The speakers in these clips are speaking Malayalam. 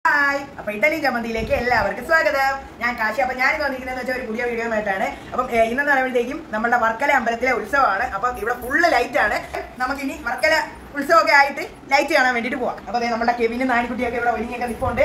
ഹായ് അപ്പൊ ഇഡലി ചമ്മന്തിയിലേക്ക് എല്ലാവർക്കും സ്വാഗതം ഞാൻ കാശി അപ്പൊ ഞാൻ വന്നിരിക്കുന്നത് വെച്ചാൽ ഒരു പുതിയ വീഡിയോ ആയിട്ടാണ് അപ്പം ഏ, ഇന്നെന്ന് പറയുമ്പോഴത്തേക്കും നമ്മുടെ വർക്കല അമ്പലത്തിലെ ഉത്സവമാണ് അപ്പം ഇവിടെ ഫുള്ള് ലൈറ്റ് ആണ് നമുക്ക് ഇനി വർക്കല ഉത്സവമൊക്കെ ആയിട്ട് ലൈറ്റ് കാണാൻ വേണ്ടിട്ട് പോവാം അപ്പൊ ദേ നമ്മുടെ കെവിനും നാണിക്കുട്ടിയൊക്കെ ഇവിടെ ഒരുങ്ങിയൊക്കെ നിൽപ്പുണ്ട്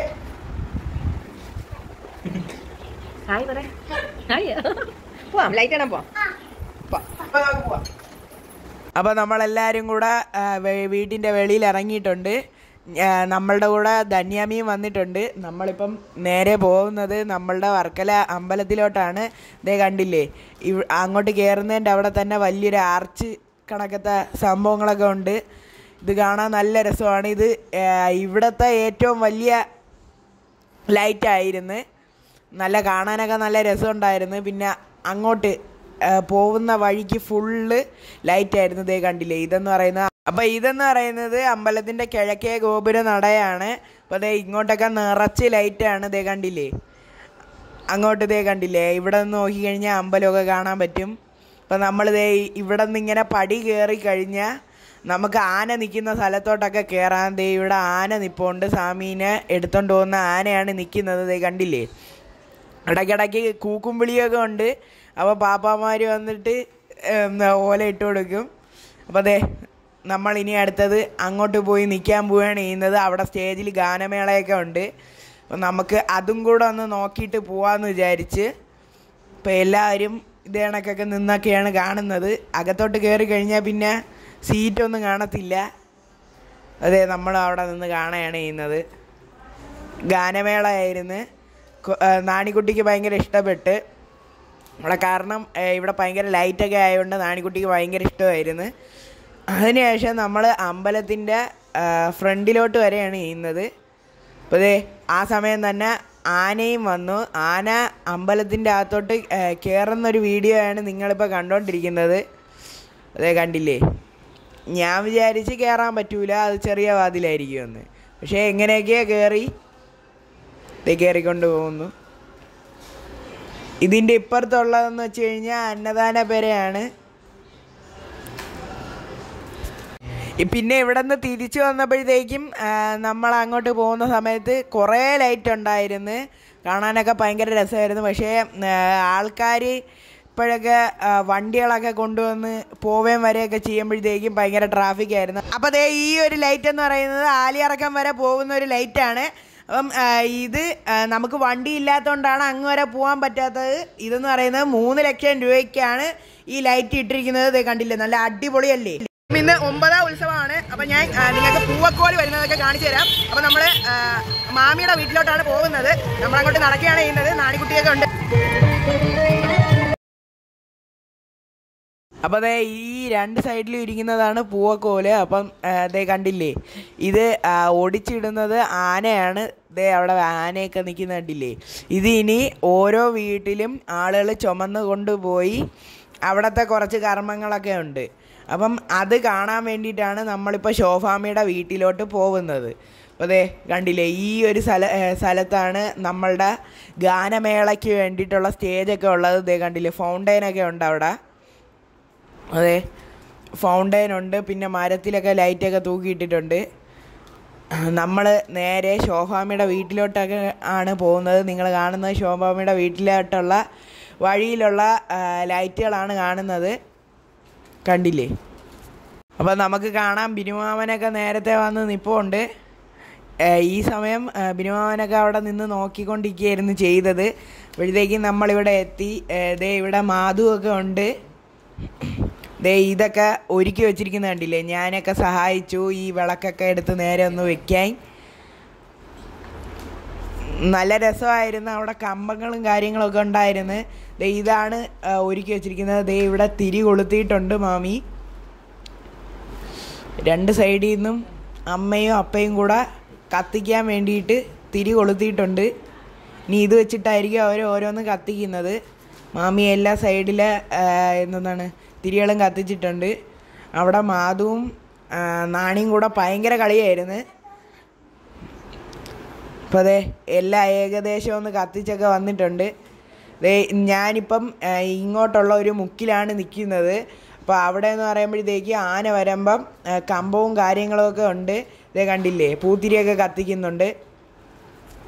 ഹായ് പറ ഹായ് പോവാം ലൈറ്റ് ഇടാൻ പോവാം അപ്പൊ നമുക്ക് പോവാം അപ്പൊ നമ്മളെല്ലാരും കൂടെ ആ, വെ- വീട്ടിന്റെ വെളിയിൽ ഇറങ്ങിയിട്ടുണ്ട് ആ, നമ്മളുടെ കൂടെ ധന്യാമിയും വന്നിട്ടുണ്ട് നമ്മളിപ്പം നേരെ പോകുന്നത് നമ്മളുടെ വർക്കല അമ്പലത്തിലോട്ടാണ് ഇതേ കണ്ടില്ലേ ഇവ അങ്ങോട്ട് കയറുന്നതിൻ്റെ അവിടെ തന്നെ വലിയൊരു ആർച്ച് കണക്കത്തെ സംഭവങ്ങളൊക്കെ ഉണ്ട് ഇത് കാണാൻ നല്ല രസമാണ് ഇത് ആ, ഇവിടുത്തെ ഏറ്റവും വലിയ ലൈറ്റ് ആയിരുന്നു നല്ല കാണാനൊക്കെ നല്ല രസമുണ്ടായിരുന്നു പിന്നെ അങ്ങോട്ട് ആ, പോകുന്ന വഴിക്ക് ഫുള്ള് ലൈറ്റ് ആയിരുന്നു ഇതേ കണ്ടില്ലേ ഇതെന്ന് പറയുന്ന അപ്പൊ ഇതെന്ന് പറയുന്നത് അമ്പലത്തിന്റെ കിഴക്കേ ഗോപുര നടയാണ് അപ്പൊ ദേ ഇങ്ങോട്ടൊക്കെ നിറച്ച് ലൈറ്റാണ് ഇതേ കണ്ടില്ലേ അങ്ങോട്ട് ഇതേ കണ്ടില്ലേ ഇവിടെ നിന്ന് നോക്കിക്കഴിഞ്ഞാൽ അമ്പലമൊക്കെ കാണാൻ പറ്റും അപ്പം നമ്മൾ ദേ ഇവിടെ നിന്ന് ഇങ്ങനെ പടി കയറി കഴിഞ്ഞാൽ നമുക്ക് ആന നിൽക്കുന്ന സ്ഥലത്തോട്ടൊക്കെ കയറാൻ ദേ ഇവിടെ ആന നിൽപ്പുണ്ട് സ്വാമീനെ എടുത്തോണ്ട് പോകുന്ന ആനയാണ് നിൽക്കുന്നത് ദേ കണ്ടില്ലേ ഇടയ്ക്കിടയ്ക്ക് കൂക്കും വിളിയൊക്കെ ഉണ്ട് അപ്പോൾ പാപ്പാമാർ വന്നിട്ട് ഉം, ഓല ഇട്ട് കൊടുക്കും അപ്പോൾ അതെ നമ്മൾ ഇനി അടുത്തത് അങ്ങോട്ട് പോയി നിൽക്കാൻ പോവുകയാണ് ചെയ്യുന്നത് അവിടെ സ്റ്റേജിൽ ഗാനമേളയൊക്കെ ഉണ്ട് അപ്പോൾ നമുക്ക് അതും കൂടെ ഒന്ന് നോക്കിയിട്ട് പോവാമെന്ന് വിചാരിച്ച് ഇപ്പോൾ എല്ലാവരും ഇത് കണക്കൊക്കെ നിന്നൊക്കെയാണ് കാണുന്നത് അകത്തോട്ട് കയറി കഴിഞ്ഞാൽ പിന്നെ സീറ്റൊന്നും കാണത്തില്ല അതെ നമ്മൾ അവിടെ നിന്ന് കാണുകയാണ് ചെയ്യുന്നത് ഗാനമേളയായിരുന്നു കൊ- ആ, നാണിക്കുട്ടിക്ക് ഭയങ്കര ഇഷ്ടപ്പെട്ട് അവിടെ കാരണം ഏ, ഇവിടെ ഭയങ്കര ലൈറ്റൊക്കെ ആയതുകൊണ്ട് നാണിക്കുട്ടിക്ക് ഭയങ്കര ഇഷ്ടമായിരുന്നു അതിനുശേഷം നമ്മൾ അമ്പലത്തിൻ്റെ ഫ്രണ്ടിലോട്ട് വരെയാണ് ചെയ്യുന്നത് അപ്പോൾ ദേ ആ സമയം തന്നെ ആനയും വന്നു ആന അമ്പലത്തിൻ്റെ അകത്തോട്ട് ഏ, കയറുന്നൊരു വീഡിയോ ആണ് നിങ്ങളിപ്പോൾ കണ്ടുകൊണ്ടിരിക്കുന്നത് അതേ കണ്ടില്ലേ ഞാൻ വിചാരിച്ച് കയറാൻ പറ്റൂല അത് ചെറിയ വാതിലായിരിക്കുമെന്ന് പക്ഷേ എങ്ങനെയൊക്കെയോ കയറി ദേ കയറിക്കൊണ്ട് പോകുന്നു ഇതിൻ്റെ ഇപ്പുറത്തുള്ളതെന്ന് വെച്ച് കഴിഞ്ഞാൽ അന്നദാന പെരയാണ് ഈ പിന്നെ ഇവിടെ നിന്ന് തിരിച്ചു വന്നപ്പോഴത്തേക്കും ആ, നമ്മൾ അങ്ങോട്ട് പോകുന്ന സമയത്ത് കുറേ ലൈറ്റ് ഉണ്ടായിരുന്നു കാണാനൊക്കെ ഭയങ്കര രസമായിരുന്നു പക്ഷേ ആൾക്കാർ ഇപ്പോഴൊക്കെ ആ, വണ്ടികളൊക്കെ കൊണ്ടുവന്ന് പോവേം വരെയൊക്കെ ചെയ്യുമ്പോഴത്തേക്കും ഭയങ്കര ട്രാഫിക് ആയിരുന്നു അപ്പോൾ ദേ ഈ ഒരു ലൈറ്റ് എന്ന് പറയുന്നത് ആലിയിറക്കം വരെ പോകുന്ന ഒരു ലൈറ്റാണ് അപ്പം ആ, ഇത് ആ, നമുക്ക് വണ്ടി ഇല്ലാത്തതുകൊണ്ടാണ് അങ്ങ് വരെ പോകാൻ പറ്റാത്തത് ഇതെന്ന് പറയുന്നത് മൂന്ന് ലക്ഷം രൂപയ്ക്കാണ് ഈ ലൈറ്റ് ഇട്ടിരിക്കുന്നത് ദേ കണ്ടില്ലേ നല്ല അടിപൊളിയല്ലേ ഇന്ന് ഒമ്പതാം ഉത്സവമാണ് അപ്പൊ ഞാൻ ആ, നിങ്ങൾക്ക് പൂവക്കോല് വരുന്നതൊക്കെ കാണിച്ചു തരാം അപ്പൊ നമ്മള് ആ, മാമിയുടെ വീട്ടിലോട്ടാണ് പോകുന്നത് നമ്മളങ്ങോട്ട് നടക്കുകയാണ് ചെയ്യുന്നത് നാണിക്കുട്ടിയൊക്കെ ഉണ്ട് അപ്പോൾ അതെ ഈ രണ്ട് സൈഡിലും ഇരിക്കുന്നതാണ് പൂവക്കോല് അപ്പം ആ, ദേ കണ്ടില്ലേ ഇത് ആ, ഒടിച്ചിടുന്നത് ആനയാണ് ദേ അവിടെ ആനയൊക്കെ നിൽക്കുന്ന കണ്ടില്ലേ ഇത് ഇനി ഓരോ വീട്ടിലും ആളുകൾ ചുമന്ന് കൊണ്ടുപോയി അവിടുത്തെ കുറച്ച് കർമ്മങ്ങളൊക്കെ ഉണ്ട് അപ്പം അത് കാണാൻ വേണ്ടിയിട്ടാണ് നമ്മളിപ്പോൾ ശോഭാമിയുടെ വീട്ടിലോട്ട് പോകുന്നത് അപ്പോൾ അതെ കണ്ടില്ലേ ഈ ഒരു സ്ഥല ഏ, സ്ഥലത്താണ് നമ്മളുടെ ഗാനമേളയ്ക്ക് വേണ്ടിയിട്ടുള്ള സ്റ്റേജൊക്കെ ഉള്ളത് ദേ കണ്ടില്ലേ ഫൗണ്ടൈനൊക്കെ ഉണ്ട് അവിടെ അതെ ഫൗണ്ടൈൻ ഉണ്ട് പിന്നെ മരത്തിലൊക്കെ ലൈറ്റൊക്കെ തൂക്കിയിട്ടിട്ടുണ്ട് നമ്മൾ നേരെ ശോഭാമിയുടെ വീട്ടിലോട്ടൊക്കെ ആണ് പോകുന്നത് നിങ്ങൾ കാണുന്നത് ശോഭാമിയുടെ വീട്ടിലോട്ടുള്ള വഴിയിലുള്ള ആ, ലൈറ്റുകളാണ് കാണുന്നത് കണ്ടില്ലേ അപ്പോൾ നമുക്ക് കാണാം ബിനുമാമനൊക്കെ നേരത്തെ വന്ന് നിൽപ്പുണ്ട് ഈ സമയം ആ, ബിനുമാമനൊക്കെ അവിടെ നിന്ന് നോക്കിക്കൊണ്ടിരിക്കുകയായിരുന്നു ചെയ്തത് അപ്പോഴത്തേക്കും നമ്മളിവിടെ എത്തി ഏ, ദേ ഇവിടെ മാധുവൊക്കെ ഉണ്ട് ദേ ഇതൊക്കെ ഒരുക്കി വെച്ചിരിക്കുന്ന കണ്ടില്ലേ ഞാനൊക്കെ സഹായിച്ചു ഈ വിളക്കൊക്കെ എടുത്ത് നേരെ ഒന്ന് വെക്കാൻ നല്ല രസമായിരുന്നു അവിടെ കമ്പങ്ങളും കാര്യങ്ങളൊക്കെ ഉണ്ടായിരുന്നു ദേ ഇതാണ് ആ, ഒരുക്കി വെച്ചിരിക്കുന്നത് ദേ ഇവിടെ തിരി കൊളുത്തിയിട്ടുണ്ട് മാമി രണ്ട് സൈഡിൽ നിന്നും അമ്മയും അപ്പയും കൂടെ കത്തിക്കാൻ വേണ്ടിയിട്ട് തിരി കൊളുത്തിയിട്ടുണ്ട് ഇനി ഇത് വെച്ചിട്ടായിരിക്കും അവർ ഓരോന്ന് കത്തിക്കുന്നത് മാമി എല്ലാ സൈഡിലെ എന്താണ് തിരികളും കത്തിച്ചിട്ടുണ്ട് അവിടെ മാധുവും ആ, നാണിയും കൂടെ ഭയങ്കര കളിയായിരുന്നു അപ്പോൾ അതെ എല്ലാം ഏകദേശം ഒന്ന് കത്തിച്ചൊക്കെ വന്നിട്ടുണ്ട് ദേ ഞാനിപ്പം ആ, ഇങ്ങോട്ടുള്ള ഒരു മുക്കിലാണ് നിൽക്കുന്നത് അപ്പോൾ അവിടെ എന്ന് പറയുമ്പോഴത്തേക്ക് ആന വരുമ്പം ആ, കമ്പവും കാര്യങ്ങളും ഒക്കെ ഉണ്ട് ഇതേ കണ്ടില്ലേ പൂത്തിരിയൊക്കെ കത്തിക്കുന്നുണ്ട്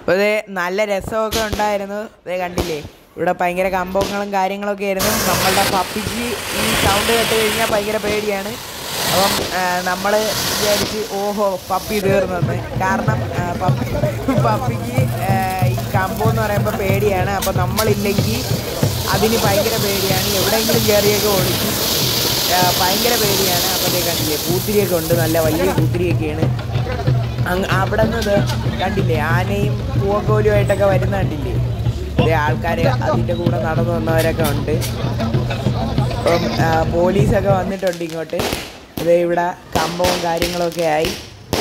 അപ്പോൾ ഇത് നല്ല രസമൊക്കെ ഉണ്ടായിരുന്നു ഇത് കണ്ടില്ലേ ഇവിടെ ഭയങ്കര കമ്പങ്ങളും കാര്യങ്ങളൊക്കെ ആയിരുന്നു നമ്മളുടെ പപ്പിക്ക് ഈ സൗണ്ട് കേട്ട് കഴിഞ്ഞാൽ ഭയങ്കര പേടിയാണ് അപ്പം നമ്മൾ വിചാരിച്ച് ഓഹോ പപ്പി തീർന്നെന്ന് കാരണം ആ, പപ്പി പപ്പിക്ക് ആ, ഈ കമ്പം എന്ന് പറയുമ്പോൾ പേടിയാണ് അപ്പോൾ നമ്മളില്ലെങ്കിൽ അതിന് ഭയങ്കര പേടിയാണ് എവിടെയെങ്കിലും കയറിയൊക്കെ ഓടിക്കും ആ, ഭയങ്കര പേടിയാണ് അപ്പോഴത്തേ കണ്ടില്ലേ പൂത്തിരിയൊക്കെ ഉണ്ട് നല്ല വലിയ പൂത്തിരിയൊക്കെയാണ് അങ്ങ് അവിടെ നിന്ന് കണ്ടില്ലേ ആനയും പൂവക്കോലുമായിട്ടൊക്കെ വരുന്ന കണ്ടില്ലേ ഇതേ ആൾക്കാർ അതിൻ്റെ കൂടെ നടന്നു വന്നവരൊക്കെ ഉണ്ട് അപ്പം ആ, പോലീസൊക്കെ വന്നിട്ടുണ്ട് ഇങ്ങോട്ട് ഇതേ ഇവിടെ കമ്പവും കാര്യങ്ങളൊക്കെ ആയി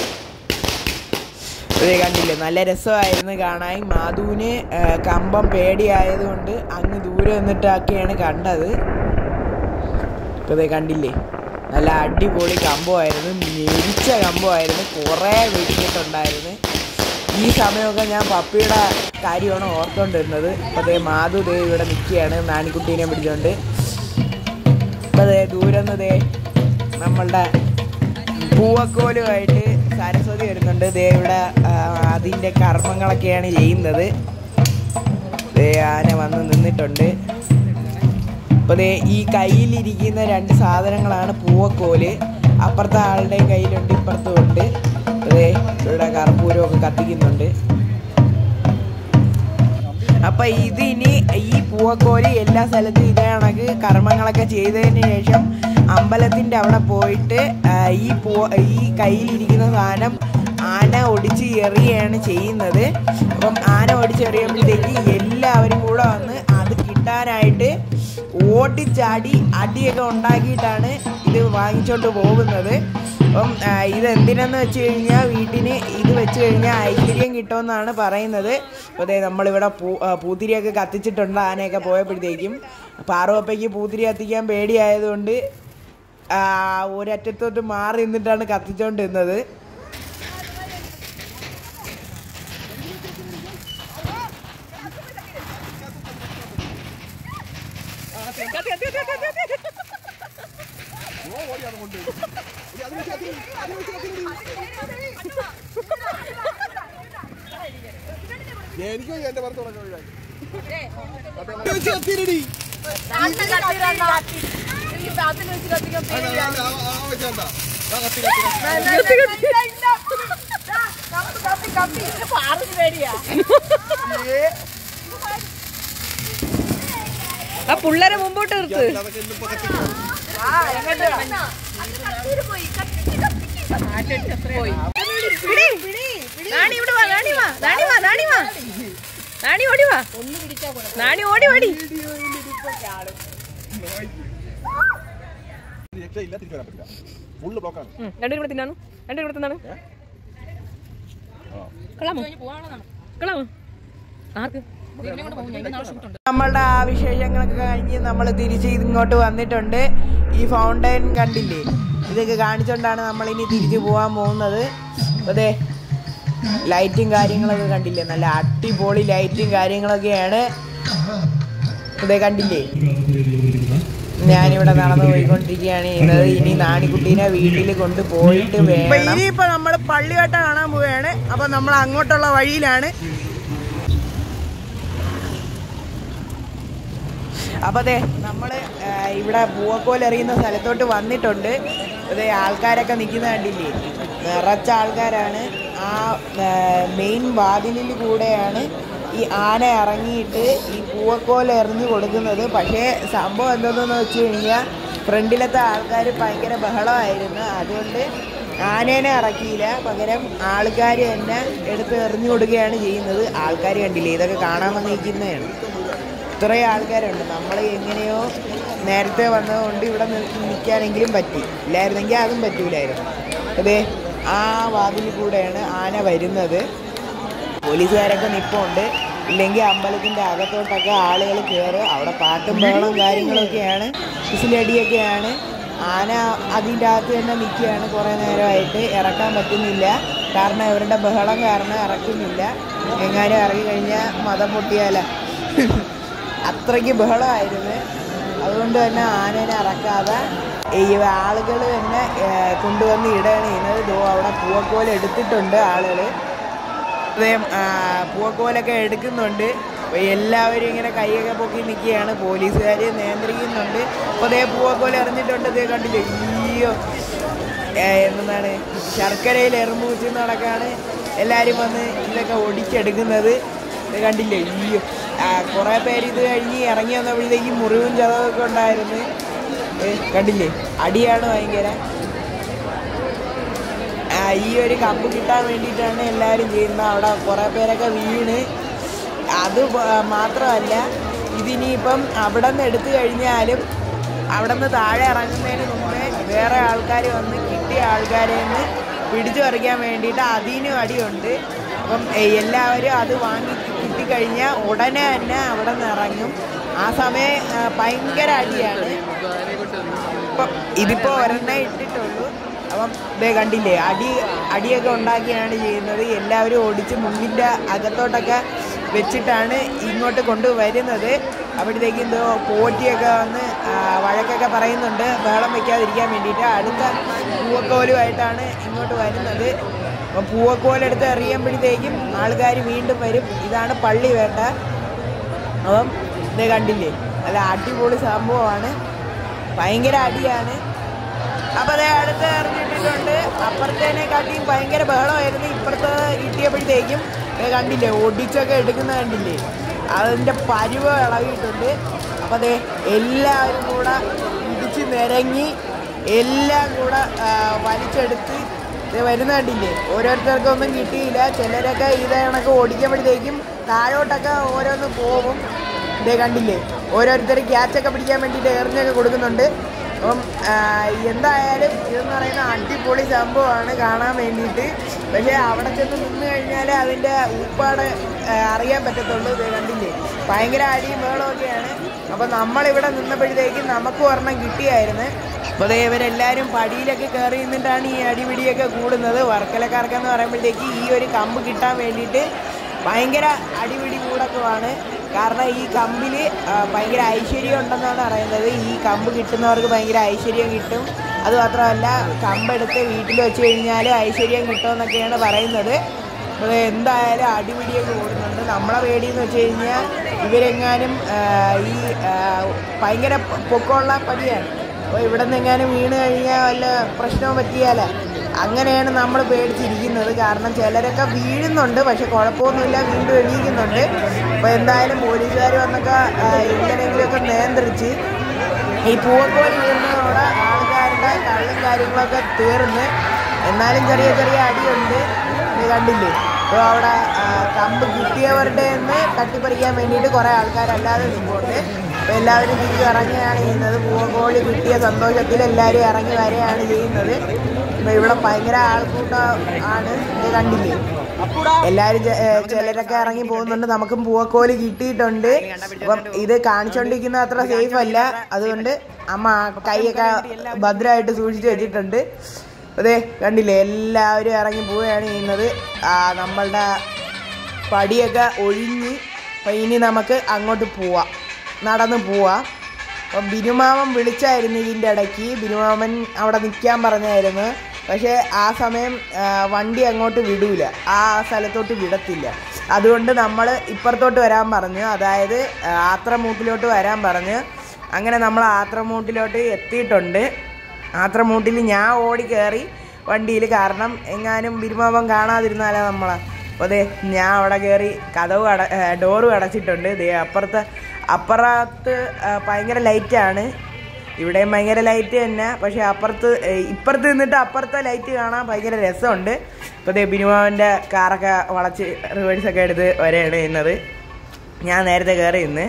ഇതേ കണ്ടില്ലേ നല്ല രസമായിരുന്നു കാണാൻ മാധുവിന് ആ, കമ്പം പേടിയായതുകൊണ്ട് അങ്ങ് ദൂരെ നിന്നിട്ടൊക്കെയാണ് കണ്ടത് ഇപ്പൊ ദേ കണ്ടില്ലേ നല്ല അടിപൊളി കമ്പമായിരുന്നു മെരിച്ച കമ്പമായിരുന്നു കുറേ വെടിക്കെട്ടുണ്ടായിരുന്നു ഈ സമയമൊക്കെ ഞാൻ പപ്പിയുടെ കാര്യമാണ് ഓർത്തോണ്ടിരുന്നത് അപ്പോൾ ദേ മാധു ദേ ഇവിടെ നിൽക്കുകയാണ് നാണിക്കുട്ടീനെ പിടിച്ചോണ്ട് അപ്പോൾ ദേ ദൂരെ നിന്ന് ദേ നമ്മളുടെ പൂവക്കോലുമായിട്ട് സരസ്വതി വരുന്നുണ്ട് ദേ ഇവിടെ ആ, അതിൻ്റെ കർമ്മങ്ങളൊക്കെയാണ് ചെയ്യുന്നത് ദേ ആന വന്ന് നിന്നിട്ടുണ്ട് അപ്പോൾ ദേ ഈ കയ്യിലിരിക്കുന്ന രണ്ട് സാധനങ്ങളാണ് പൂവക്കോല് അപ്പുറത്തെ ആളുടെ കയ്യിലുണ്ട് ഇപ്പുറത്തും ഉണ്ട് അതെ ഇവിടെ കർപ്പൂരമൊക്കെ കത്തിക്കുന്നുണ്ട് അപ്പൊ ഇതിനി ഈ പൂവക്കോല് എല്ലാ സ്ഥലത്തും ഇതേ കണക്ക് കർമ്മങ്ങളൊക്കെ ചെയ്തതിന് ശേഷം അമ്പലത്തിന്റെ അവിടെ പോയിട്ട് ആ, ഈ പൂ ഈ കയ്യിലിരിക്കുന്ന സാധനം ആന ഒടിച്ച് എറിയാണ് ചെയ്യുന്നത് അപ്പം ആന ഒടിച്ചെറിയുമ്പോഴത്തേക്ക് എല്ലാവരും കൂടെ വന്ന് അത് കിട്ടാനായിട്ട് ഓടിച്ചാടി അടിയൊക്കെ ഉണ്ടാക്കിയിട്ടാണ് ഇത് വാങ്ങിച്ചോണ്ട് പോകുന്നത് അപ്പം ആ, ഇത് എന്തിനെന്ന് വെച്ച് കഴിഞ്ഞാൽ വീട്ടിന് ഇത് വെച്ച് കഴിഞ്ഞാൽ ഐശ്വര്യം കിട്ടുമെന്നാണ് പറയുന്നത് അപ്പോൾ അതെ നമ്മളിവിടെ പൂ ആ, പൂത്തിരിയൊക്കെ കത്തിച്ചിട്ടുണ്ട് ആനയൊക്കെ പോയപ്പോഴത്തേക്കും പാറുവപ്പയ്ക്ക് പൂത്തിരി കത്തിക്കാൻ പേടിയായതുകൊണ്ട് ആ, ഒരറ്റത്തോട്ട് മാറി നിന്നിട്ടാണ് കത്തിച്ചോണ്ടിരുന്നത് എനിക്കും എന്റെ പുറത്ത് തുടങ്ങാൻ ആ പിള്ളേരെ മുമ്പോട്ട് നിർത്ത് അതൊക്കെ ഇന്നിപ്പോ കത്തിക്കും നാണി ഇവിടെ വാ നാണി വാ നാണി വാ നാണി വാ നാണി ഓടി വാ നാണി ഓടി ഓടി രക്ഷയില്ല തിരിച്ചു വരാൻ പറ്റില്ല ഫുള്ള് ബ്ലോക്കാണ് ഉം, രണ്ടുപേരും കൂടെ തിന്നാണ് രണ്ടുപേരും കൂടെ തിന്നാണ് കൊള്ളാമോ കൊള്ളാമോ ആർക്ക് നമ്മളുടെ ആ വിശേഷങ്ങളൊക്കെ കഴിഞ്ഞ് നമ്മൾ തിരിച്ച് ഇങ്ങോട്ട് വന്നിട്ടുണ്ട് ഈ ഫൗണ്ടൈൻ കണ്ടില്ലേ ഇതൊക്കെ കാണിച്ചുകൊണ്ടാണ് നമ്മൾ ഇനി തിരിച്ചു പോകാൻ പോകുന്നത് അതെ ലൈറ്റും കാര്യങ്ങളൊക്കെ കണ്ടില്ലേ നല്ല അടിപൊളി ലൈറ്റും കാര്യങ്ങളൊക്കെയാണ് ഇതേ കണ്ടില്ലേ ഞാനിവിടെ നടന്നു പോയിക്കൊണ്ടിരിക്കുകയാണ് ചെയ്യുന്നത് ഇനി നാണിക്കുട്ടീനെ വീട്ടിൽ കൊണ്ടുപോയിട്ട് വേണം ഇനിയിപ്പോ നമ്മൾ പള്ളിവട്ട കാണാൻ പോവുകയാണ് അപ്പൊ നമ്മൾ അങ്ങോട്ടുള്ള വഴിയിലാണ് അപ്പോൾ അതെ നമ്മൾ ഇവിടെ പൂവക്കോൽ എറിയുന്ന സ്ഥലത്തോട്ട് വന്നിട്ടുണ്ട് അതെ ആൾക്കാരൊക്കെ നിൽക്കുന്ന കണ്ടില്ലേ നിറച്ച ആൾക്കാരാണ് ആ മെയിൻ വാതിലിൽ കൂടെയാണ് ഈ ആന ഇറങ്ങിയിട്ട് ഈ പൂവക്കോൽ എറിഞ്ഞു കൊടുക്കുന്നത് പക്ഷേ സംഭവം എന്തെന്ന് വെച്ച് കഴിഞ്ഞാൽ ഫ്രണ്ടിലത്തെ ആൾക്കാർ ഭയങ്കര ബഹളമായിരുന്നു അതുകൊണ്ട് ആനേനെ ഇറക്കിയില്ല പകരം ആൾക്കാർ തന്നെ എടുത്ത് എറിഞ്ഞു കൊടുക്കുകയാണ് ചെയ്യുന്നത് ആൾക്കാർ കണ്ടില്ലേ ഇതൊക്കെ കാണാൻ വന്നിരിക്കുന്നതാണ് ഇത്രയും ആൾക്കാരുണ്ട് നമ്മൾ എങ്ങനെയോ നേരത്തെ വന്നതുകൊണ്ട് ഇവിടെ നിൽക്കാനെങ്കിലും പറ്റി ഇല്ലായിരുന്നെങ്കിൽ അതും പറ്റൂലായിരുന്നു അതെ ആ വാതിലിൽ കൂടെയാണ് ആന വരുന്നത് പോലീസുകാരൊക്കെ നിൽപ്പുണ്ട് ഇല്ലെങ്കിൽ അമ്പലത്തിൻ്റെ അകത്തോട്ടൊക്കെ ആളുകൾ കയറും അവിടെ പാട്ടും ബഹളവും കാര്യങ്ങളൊക്കെയാണ് വിസിലടിയൊക്കെയാണ് ആന അതിൻ്റെ അകത്ത് തന്നെ നിൽക്കുകയാണ് കുറേ നേരമായിട്ട് ഇറക്കാൻ പറ്റുന്നില്ല കാരണം ഇവരുടെ ബഹളം കാരണം ഇറക്കുന്നില്ല എങ്ങാനും ഇറങ്ങി കഴിഞ്ഞാൽ മതം പൊട്ടിയാല അത്രയ്ക്ക് ബഹളമായിരുന്നു അതുകൊണ്ട് തന്നെ ആനേനെ ഇറക്കാതെ ഈ ആളുകൾ തന്നെ ഏ, കൊണ്ടുവന്ന് ഇടുകയാണ് ചെയ്യുന്നത് ഇതോ അവിടെ പൂവക്കോൽ എടുത്തിട്ടുണ്ട് ആളുകൾ ഇതേം, ആ, പൂവക്കോലൊക്കെ എടുക്കുന്നുണ്ട് അപ്പോൾ എല്ലാവരും ഇങ്ങനെ കൈയൊക്കെ പൊക്കി നിൽക്കുകയാണ് പോലീസുകാർ നിയന്ത്രിക്കുന്നുണ്ട് അപ്പോൾ അതേ പൂവക്കോല എറിഞ്ഞിട്ടുണ്ട് ഇതേ കണ്ടില്ലേ അയ്യോ ഏ, എന്താണ് ശർക്കരയിൽ എറുമ്പ് വെച്ച് നടക്കാണ് എല്ലാവരും വന്ന് ഇതൊക്കെ ഒടിച്ചെടുക്കുന്നത് ഇത് കണ്ടില്ലേ അയ്യോ ആ, കുറേ പേര് ഇത് കഴിഞ്ഞ് ഇറങ്ങി വന്നപ്പോഴത്തേക്കും മുറിവും ചതവൊക്കെ ഉണ്ടായിരുന്നു ഏ, കണ്ടില്ലേ അടിയാണ് ഭയങ്കര ആ, ഈ ഒരു കപ്പ് കിട്ടാൻ വേണ്ടിയിട്ടാണ് എല്ലാവരും ചെയ്യുന്നത് അവിടെ കുറേ പേരൊക്കെ വീണ് അത് പ- മാത്രമല്ല ഇതിനിയിപ്പം അവിടെ നിന്ന് എടുത്തു കഴിഞ്ഞാലും അവിടെ നിന്ന് താഴെ ഇറങ്ങുന്നതിന് മുമ്പേ വേറെ ആൾക്കാർ വന്ന് കിട്ടിയ ആൾക്കാരെ നിന്ന് പിടിച്ചു പറിക്കാൻ വേണ്ടിയിട്ട് അതിനും അടിയുണ്ട് അപ്പം ഏ, എല്ലാവരും അത് വാങ്ങി കിട്ടിക്കഴിഞ്ഞാൽ ഉടനെ തന്നെ അവിടെ നിന്ന് ഇറങ്ങും ആ സമയം ആ, ഭയങ്കര അടിയാണ് ഇപ്പം ഇതിപ്പോൾ ഒരെണ്ണേ ഇട്ടിട്ടുള്ളൂ അപ്പം ഇതേ കണ്ടില്ലേ അടി അടിയൊക്കെ ഉണ്ടാക്കിയാണ് ചെയ്യുന്നത് എല്ലാവരും ഓടിച്ച് മുന്നിൻ്റെ അകത്തോട്ടൊക്കെ വെച്ചിട്ടാണ് ഇങ്ങോട്ട് കൊണ്ടുവരുന്നത് അപ്പോഴത്തേക്കും എന്തോ പോറ്റിയൊക്കെ വന്ന് ആ, വഴക്കൊക്കെ പറയുന്നുണ്ട് ബഹളം വെക്കാതിരിക്കാൻ വേണ്ടിയിട്ട് അടുത്ത പൂവക്കോലുമായിട്ടാണ് ഇങ്ങോട്ട് വരുന്നത് അപ്പം പൂവക്കോലെടുത്ത് എറിയുമ്പോഴത്തേക്കും ആൾക്കാർ വീണ്ടും വരും ഇതാണ് പള്ളി വേട്ട അപ്പം ഇത് കണ്ടില്ലേ നല്ല അടിപൊളി സംഭവമാണ് ഭയങ്കര അടിയാണ് അപ്പൊ അതേ അടുത്ത് എറിഞ്ഞിട്ടിട്ടുണ്ട് അപ്പുറത്തേനെക്കാട്ടിയും ഭയങ്കര ബഹളമായിരുന്നു ഇപ്പുറത്ത് കിട്ടിയപ്പോഴത്തേക്കും ദേ കണ്ടില്ലേ ഒടിച്ചൊക്കെ എടുക്കുന്ന കണ്ടില്ലേ അതിൻ്റെ പരുവ ഇളകിയിട്ടുണ്ട് അപ്പൊ അതെ എല്ലാവരും കൂടെ ഇടിച്ച് നിരങ്ങി എല്ലാം കൂടെ ആ, വലിച്ചെടുത്ത് ഇത് വരുന്ന കണ്ടില്ലേ ഓരോരുത്തർക്കും ഒന്നും കിട്ടിയില്ല ചിലരൊക്കെ ഇത് കണക്ക് ഓടിക്കുമ്പോഴത്തേക്കും താഴോട്ടൊക്കെ ഓരോന്ന് പോകും ഇതേ കണ്ടില്ലേ ഓരോരുത്തർ ക്യാച്ചൊക്കെ പിടിക്കാൻ വേണ്ടിയിട്ട് എറിഞ്ഞൊക്കെ കൊടുക്കുന്നുണ്ട് അപ്പം ആ, എന്തായാലും ഇതെന്ന് പറയുന്ന അടിപൊളി സംഭവമാണ് കാണാൻ വേണ്ടിയിട്ട് പക്ഷേ അവിടെ ചെന്ന് നിന്ന് കഴിഞ്ഞാൽ അതിൻ്റെ ഉപ്പാട് ആ, അറിയാൻ പറ്റത്തുള്ളൂ ഇത് കണ്ടില്ലേ ഭയങ്കര അടിയും ബഹളമൊക്കെയാണ് അപ്പം നമ്മളിവിടെ നിന്നപ്പോഴത്തേക്കും നമുക്കും ഒരെണ്ണം കിട്ടിയായിരുന്നു അപ്പോൾ ദേ ഇവരെല്ലാവരും പടിയിലൊക്കെ കയറി നിന്നിട്ടാണ് ഈ അടിപിടിയൊക്കെ കൂടുന്നത് വർക്കലക്കാർക്കെന്ന് പറയുമ്പോഴത്തേക്ക് ഈ ഒരു കമ്പ് കിട്ടാൻ വേണ്ടിയിട്ട് ഭയങ്കര അടിപിടി കൂടക്കമാണ് കാരണം ഈ കമ്പിൽ ഭയങ്കര ഐശ്വര്യം ഉണ്ടെന്നാണ് പറയുന്നത് ഈ കമ്പ് കിട്ടുന്നവർക്ക് ഭയങ്കര ഐശ്വര്യം കിട്ടും അതുമാത്രമല്ല കമ്പെടുത്ത് വീട്ടിൽ വെച്ച് കഴിഞ്ഞാൽ ഐശ്വര്യം കിട്ടുമെന്നൊക്കെയാണ് പറയുന്നത് അപ്പോൾ എന്തായാലും അടിപിടിയൊക്കെ കൂടുന്നുണ്ട് നമ്മളെ പേടിയെന്ന് വെച്ച് കഴിഞ്ഞാൽ ഇവരെങ്ങാനും ആ, ഈ ആ, ഭയങ്കര പൊ- പൊക്കമുള്ള പടിയാണ് അപ്പോൾ ഇവിടെ നിന്ന് എങ്ങാനും വീണ് കഴിഞ്ഞാൽ വല്ല പ്രശ്നവും പറ്റിയാലേ അങ്ങനെയാണ് നമ്മൾ പേടിച്ചിരിക്കുന്നത് കാരണം ചിലരൊക്കെ വീഴുന്നുണ്ട് പക്ഷെ കുഴപ്പമൊന്നുമില്ല വീണ്ടും എണീക്കുന്നുണ്ട് അപ്പോൾ എന്തായാലും പോലീസുകാർ വന്നൊക്കെ ആ, എങ്ങനെയെങ്കിലുമൊക്കെ നിയന്ത്രിച്ച് ഈ പൂവക്കോലി വീഴുന്നതോടെ ആൾക്കാരുടെ കള്ളും കാര്യങ്ങളൊക്കെ തീർന്ന് എന്നാലും ചെറിയ ചെറിയ അടിയുണ്ട് ഇത് കണ്ടില്ലേ അപ്പോൾ അവിടെ ആ, കമ്പ് കിട്ടിയവരുടെ നിന്ന് തട്ടിപ്പറിക്കാൻ വേണ്ടിയിട്ട് കുറേ ആൾക്കാരല്ലാതെ നിൽപ്പുണ്ട് അപ്പോൾ എല്ലാവരും തിരിച്ച് ഇറങ്ങുകയാണ് ചെയ്യുന്നത് പൂവക്കോഴി കിട്ടിയ സന്തോഷത്തിൽ എല്ലാവരും ഇറങ്ങി വരികയാണ് ചെയ്യുന്നത് അപ്പോൾ ഇവിടെ ഭയങ്കര ആൾക്കൂട്ടം ആണ് ഇത് കണ്ടില്ലേ എല്ലാവരും ചെ- ഏ, ചിലരൊക്കെ ഇറങ്ങി പോകുന്നുണ്ട് നമുക്കും പൂവക്കോല് കിട്ടിയിട്ടുണ്ട് അപ്പം ഇത് കാണിച്ചോണ്ടിരിക്കുന്ന അത്ര സേഫ് അല്ല അതുകൊണ്ട് അമ്മ കൈയൊക്കെ ഭദ്രമായിട്ട് സൂക്ഷിച്ചു വെച്ചിട്ടുണ്ട് അതെ കണ്ടില്ലേ എല്ലാവരും ഇറങ്ങി പോവുകയാണ് ചെയ്യുന്നത് ആ, നമ്മളുടെ പടിയൊക്കെ ഒഴിഞ്ഞ് അപ്പം ഇനി നമുക്ക് അങ്ങോട്ട് പോവാം നടന്ന് പോവാം അപ്പം ബിനുമാമൻ വിളിച്ചായിരുന്നു ഇതിൻ്റെ ഇടയ്ക്ക് ബിനുമാമൻ അവിടെ നിൽക്കാൻ പറഞ്ഞായിരുന്നു പക്ഷേ ആ സമയം ആ, വണ്ടി അങ്ങോട്ട് വിടൂല ആ സ്ഥലത്തോട്ട് വിടത്തില്ല അതുകൊണ്ട് നമ്മൾ ഇപ്പുറത്തോട്ട് വരാൻ പറഞ്ഞു അതായത് ആ, ആത്രമൂട്ടിലോട്ട് വരാൻ പറഞ്ഞു അങ്ങനെ നമ്മൾ ആത്രമൂട്ടിലോട്ട് എത്തിയിട്ടുണ്ട് ആത്രമൂട്ടിൽ ഞാൻ ഓടി കയറി വണ്ടിയിൽ കാരണം എങ്ങാനും ബിരുമാവൻ കാണാതിരുന്നാലോ നമ്മളെ അപ്പോൾ അതെ ഞാൻ അവിടെ കയറി കഥവ് അട ഡോറും അടച്ചിട്ടുണ്ട് ദേ അപ്പുറത്ത് അപ്പുറത്ത് ആ, ഭയങ്കര ലൈറ്റാണ് ഇവിടെയും ഭയങ്കര ലൈറ്റ് തന്നെ പക്ഷേ അപ്പുറത്ത് ഏ, ഇപ്പുറത്ത് നിന്നിട്ട് അപ്പുറത്തെ ലൈറ്റ് കാണാൻ ഭയങ്കര രസമുണ്ട് ഇപ്പോൾ ദേ ബിനുമാവൻ്റെ കാറൊക്കെ വളച്ച് റിവേഴ്സൊക്കെ എടുത്ത് വരെയാണ് ചെയ്യുന്നത് ഞാൻ നേരത്തെ കയറി ഇന്ന്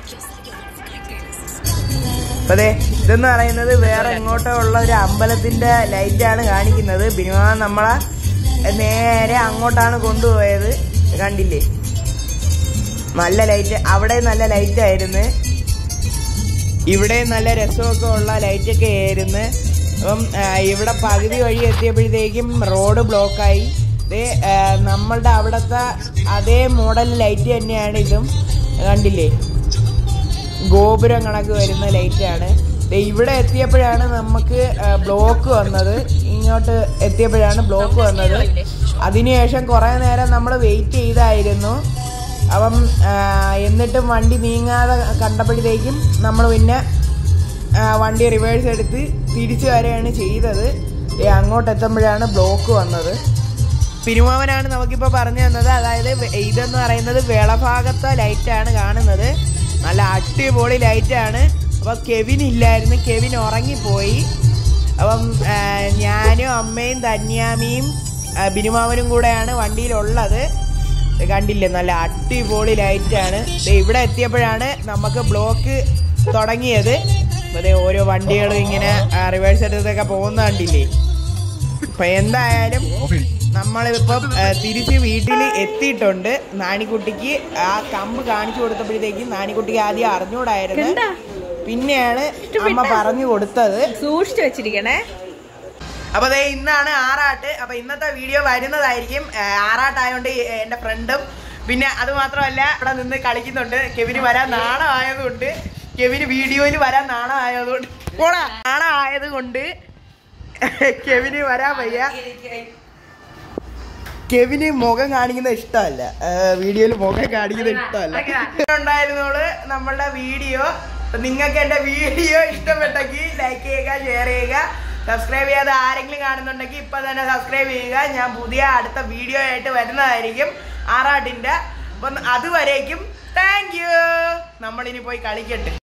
അപ്പൊ ദേ ഇതെന്ന് പറയുന്നത് വേറെ എങ്ങോട്ടോ ഉള്ള ഒരു അമ്പലത്തിന്റെ ലൈറ്റാണ് കാണിക്കുന്നത് ബിനുമാ നമ്മളെ നേരെ അങ്ങോട്ടാണ് കൊണ്ടുപോയത് കണ്ടില്ലേ നല്ല ലൈറ്റ് അവിടെ നല്ല ലൈറ്റ് ആയിരുന്നു ഇവിടെ നല്ല രസമൊക്കെ ഉള്ള ലൈറ്റൊക്കെ ആയിരുന്നു അപ്പം ആ, ഇവിടെ പകുതി വഴി എത്തിയപ്പോഴത്തേക്കും റോഡ് ബ്ലോക്കായി ദേ ആ, നമ്മളുടെ അവിടുത്തെ അതേ മോഡൽ ലൈറ്റ് തന്നെയാണ് ഇതും കണ്ടില്ലേ ഗോപുരം കണക്ക് വരുന്ന ലൈറ്റാണ് ദേ ഇവിടെ എത്തിയപ്പോഴാണ് നമുക്ക് ബ്ലോക്ക് വന്നത് ഇങ്ങോട്ട് എത്തിയപ്പോഴാണ് ബ്ലോക്ക് വന്നത് അതിനുശേഷം കുറേ നേരം നമ്മൾ വെയിറ്റ് ചെയ്തായിരുന്നു അപ്പം ആ, എന്നിട്ടും വണ്ടി നീങ്ങാതെ കണ്ടപ്പോഴത്തേക്കും നമ്മൾ പിന്നെ ആ, വണ്ടി റിവേഴ്സ് എടുത്ത് തിരിച്ചു വരികയാണ് ചെയ്തത് ദേ അങ്ങോട്ട് എത്തുമ്പോഴാണ് ബ്ലോക്ക് വന്നത് പിരുമാവനാണ് നമുക്കിപ്പോൾ പറഞ്ഞു തന്നത് അതായത് വെ- ഇതെന്ന് പറയുന്നത് വിളഭാഗത്തെ ലൈറ്റാണ് കാണുന്നത് നല്ല അടിപൊളി ലൈറ്റാണ് അപ്പോൾ കെവിൻ ഇല്ലായിരുന്നു കെവിൻ ഉറങ്ങിപ്പോയി അപ്പം ആ, ഞാനും അമ്മയും ധന്യാമിയും ആ, ബിനുമാവനും കൂടെയാണ് വണ്ടിയിലുള്ളത് ഇത് കണ്ടില്ലേ നല്ല അടിപൊളി ലൈറ്റാണ് ദേ ഇവിടെ എത്തിയപ്പോഴാണ് നമുക്ക് ബ്ലോക്ക് തുടങ്ങിയത് അപ്പോൾ ദേ ഓരോ വണ്ടികളും ഇങ്ങനെ റിവേഴ്സ് എടുത്തൊക്കെ പോകുന്ന കണ്ടില്ലേ അപ്പൊ എന്തായാലും നമ്മളിപ്പം ആ, തിരിച്ച് വീട്ടിൽ എത്തിയിട്ടുണ്ട് നാണിക്കുട്ടിക്ക് ആ കമ്പ് കാണിച്ചു കൊടുത്തപ്പോഴത്തേക്കും നാണിക്കുട്ടിക്ക് ആദ്യം അറിഞ്ഞൂടായിരുന്നു കണ്ടാ? പിന്നെയാണ് അമ്മ പറഞ്ഞു കൊടുത്തത് സൂക്ഷിച്ചു വെച്ചിരിക്കണേ അപ്പൊ ദേ ഇന്നാണ് ആറാട്ട് അപ്പൊ ഇന്നത്തെ വീഡിയോ വരുന്നതായിരിക്കും ആ, ആറാട്ടായോണ്ട് ഈ- എന്റെ ഫ്രണ്ടും പിന്നെ അത് മാത്രമല്ല ഇവിടെ നിന്ന് കളിക്കുന്നുണ്ട് കെവിന് വരാൻ നാണമായതുകൊണ്ട് കെവിന് വീഡിയോയിൽ വരാൻ നാണമായതുകൊണ്ട് പോടാ നാണമായത് കൊണ്ട് കെവിന് വരാൻ വയ്യ കെവിന് മുഖം കാണിക്കുന്നത് ഇഷ്ടമല്ല വീഡിയോയിൽ മുഖം കാണിക്കുന്നത് ഇഷ്ടമല്ല ഉണ്ടായിരുന്നോള് നമ്മളുടെ വീഡിയോ നിങ്ങൾക്ക് എന്റെ വീഡിയോ ഇഷ്ടപ്പെട്ടെങ്കിൽ ലൈക്ക് ചെയ്യുക ഷെയർ ചെയ്യുക സബ്സ്ക്രൈബ് ചെയ്യാതെ ആരെങ്കിലും കാണുന്നുണ്ടെങ്കിൽ ഇപ്പൊ തന്നെ സബ്സ്ക്രൈബ് ചെയ്യുക ഞാൻ പുതിയ അടുത്ത വീഡിയോ ആയിട്ട് വരുന്നതായിരിക്കും ആറാട്ടിന്റെ അപ്പം അതുവരേക്കും താങ്ക് യു നമ്മളിനി പോയി കളിക്കട്ടെ